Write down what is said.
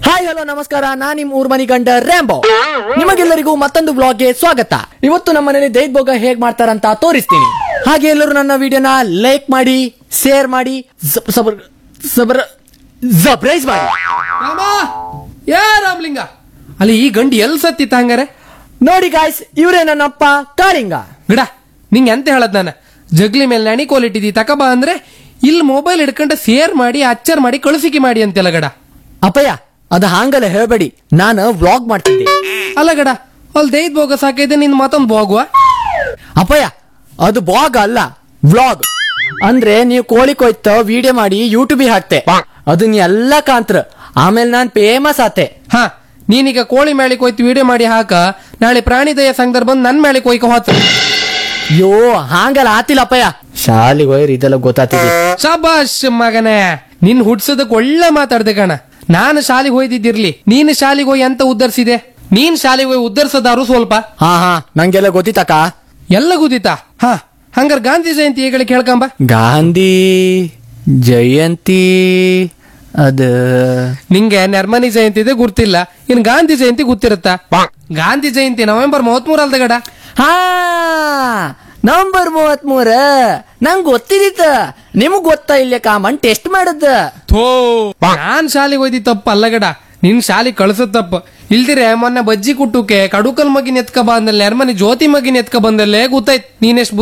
hi hello ನಮಸ್ಕಾರ ನಾನ್ ನಿಮ್ ಊರ್ ಮನಿ ಗಂಡ ರ್ಯಾಂಬೋ ನಿಮಗೆಲ್ಲರಿಗೂ ಮತ್ತೊಂದು ಬ್ಲಾಗ್ಗೆ ಸ್ವಾಗತ ಇವತ್ತು ನಮ್ಮ ಮನೇಲಿ ದೈದ್ ಭೋಗ ಹೇಗ್ ಮಾಡ್ತಾರಂತ ತೋರಿಸ್ತೀನಿ ಹಾಗೆ ಎಲ್ಲರೂ ನನ್ನ ವಿಡಿಯೋನ ಲೈಕ್ ಮಾಡಿ ಶೇರ್ ಮಾಡಿ ಸಬ್- ಸಬ್ರ ಸಬ್ರ ಸರ್ಪ್ರೈಸ್ ಮಾಡಿ ರಾಮ ಯಾ ರಾಮಲಿಂಗ ಅಲ್ಲಿ ಈ ಗಂಡಿ ಎಲ್ ಸತ್ತಿತ್ತ ಹಂಗಾರೆ ನೋಡಿ ಗಾಯ್ಸ್ ಇವರೇ ನನ್ನಪ್ಪ ಕಾಳಿಂಗ ಗಿಡ ನಿಂಗೆ ಎಂತ ಹೇಳದ್ ನಾನು ಜಗ್ಲಿ ಮೇಲೆ ನಣಿ ಕ್ವಾಲಿಟಿ ತಕಬಾ ಅಂದ್ರೆ ಇಲ್ಲಿ ಮೊಬೈಲ್ ಹಿಡ್ಕೊಂಡು ಶೇರ್ ಮಾಡಿ ಅಚ್ಚರ್ ಮಾಡಿ ಕಳುಸಿಕೆ ಮಾಡಿ ಅಂತೆಲ್ಲ ಗಡ ಅಪ್ಪಯ್ಯ ಅದು ಹಾಂಗಲ್ಲ ಹೇಳ್ಬೇಡಿ ನಾನು ವ್ಲಾಗ್ ಮಾಡ್ತಿದ್ದೆ ಅಲ್ಲ ಗಡ ಅಲ್ಲಿ ದೈದ್ ಬೋಗ ಸಾಕೈತೆ ನಿನ್ ಮತ್ತೊಂದು ಬೋಗುವ ಅಪ್ಪಯ್ಯ ಅದು ಬ್ಲಾಗ್ ಅಲ್ಲ ವ್ಲಾಗ್ ಅಂದ್ರೆ ನೀವು ಕೋಳಿ ಕೊಯ್ತ ವಿಡಿಯೋ ಮಾಡಿ ಯೂಟ್ಯೂಬಿಗೆ ಹಾಕ್ತೆ ಅದನ್ನ ಎಲ್ಲ ಕಾಂತ್ರ ಆಮೇಲೆ ನಾನ್ ಫೇಮಸ್ ಆತೆ ಹಾ ನೀನೀಗ ಕೋಳಿ ಮೇಳಿಗೆ ಹೋಯ್ತು ವಿಡಿಯೋ ಮಾಡಿ ಹಾಕ ನಾಳೆ ಪ್ರಾಣಿ ದಯ ಸಂಘದಲ್ಲಿ ಬಂದು ನನ್ ಮೇಳಿಗೆ ಹೋಯ್ಕ ಹೋತ ಯೋ ಹಾಂಗಲ್ಲ ಆತಿಲ್ಲ ಅಪ್ಪಯ್ಯ ಶಾಲಿಗೆ ಹೋಯ್ರಿ ಇದೆಲ್ಲ ಗೊತ್ತಾತಿದೆ ಶಬಾಷ್ ಮಗನೇ ನಿನ್ ಹುಡ್ಸೋದಕ್ ಒಳ್ಳೆ ಮಾತಾಡ್ದೆ ಕಣ ನಾನು ಶಾಲೆಗೆ ಹೋಯ್ದಿದ್ದಿರ್ಲಿ ನೀನು ಶಾಲೆಗೆ ಹೋಗಿ ಎಂತ ಉದ್ದರ್ಸಿದೆ ನೀನ್ ಶಾಲೆಗೆ ಹೋಗಿ ಉದ್ದರ್ಸದಾರು ಸ್ವಲ್ಪ ಹಾ ಹಾ ನಂಗೆಲ್ಲ ಗೊತ್ತಿತ್ತಕ್ಕ ಎಲ್ಲ ಗುದಿತಾ ಹಾ ಹಂಗಾರ ಗಾಂಧಿ ಜಯಂತಿ ಹೇಳಿ ಕೇಳ್ಕಂಬ ಗಾಂಧಿ ಜಯಂತಿ ಅದ ನಿಂಗೆ ನರ್ಮನಿ ಜಯಂತಿ ಇದೆ ಗುರ್ತಿಲ್ಲ ಇನ್ ಗಾಂಧಿ ಜಯಂತಿ ಗೊತ್ತಿರುತ್ತಾ ಗಾಂಧಿ ಜಯಂತಿ ನವೆಂಬರ್ ಮೂವತ್ತ್ ಮೂರ ಅಲ್ದ ಗಡ ಹಾ ನವಂಬರ್ ಮೂವತ್ ಮೂರ ನಂಗ್ ಗೊತ್ತಿದಿತ್ತ ನಿಮಗ್ ಗೊತ್ತಾ ಇಲ್ಲ ಕಾಮನ್ ಟೆಸ್ಟ್ ಮಾಡದ ಥೋ ನಾನ್ ಶಾಲೆಗೆ ಹೋಯ್ದಿ ತಪ್ಪ ಅಲ್ಲ ಗಡ ನಿನ್ ಶಾಲೆಗೆ ಕಳ್ಸದ್ ತಪ್ಪ ಇಲ್ದಿರೆ ಮೊನ್ನೆ ಬಜ್ಜಿ ಕುಟ್ಟುಕೆ ಕಡುಕಲ್ ಮಗಿನ ಎತ್ಕ ಬಂದಲ್ಲೇ ನರ್ಮನಿ ಜ್ಯೋತಿ ಮಗಿನ ಎತ್ಕ ಬಂದಲ್ಲೇ ಗೊತ್ತಾಯ್ತು ನೀನೆಷ್ಟ್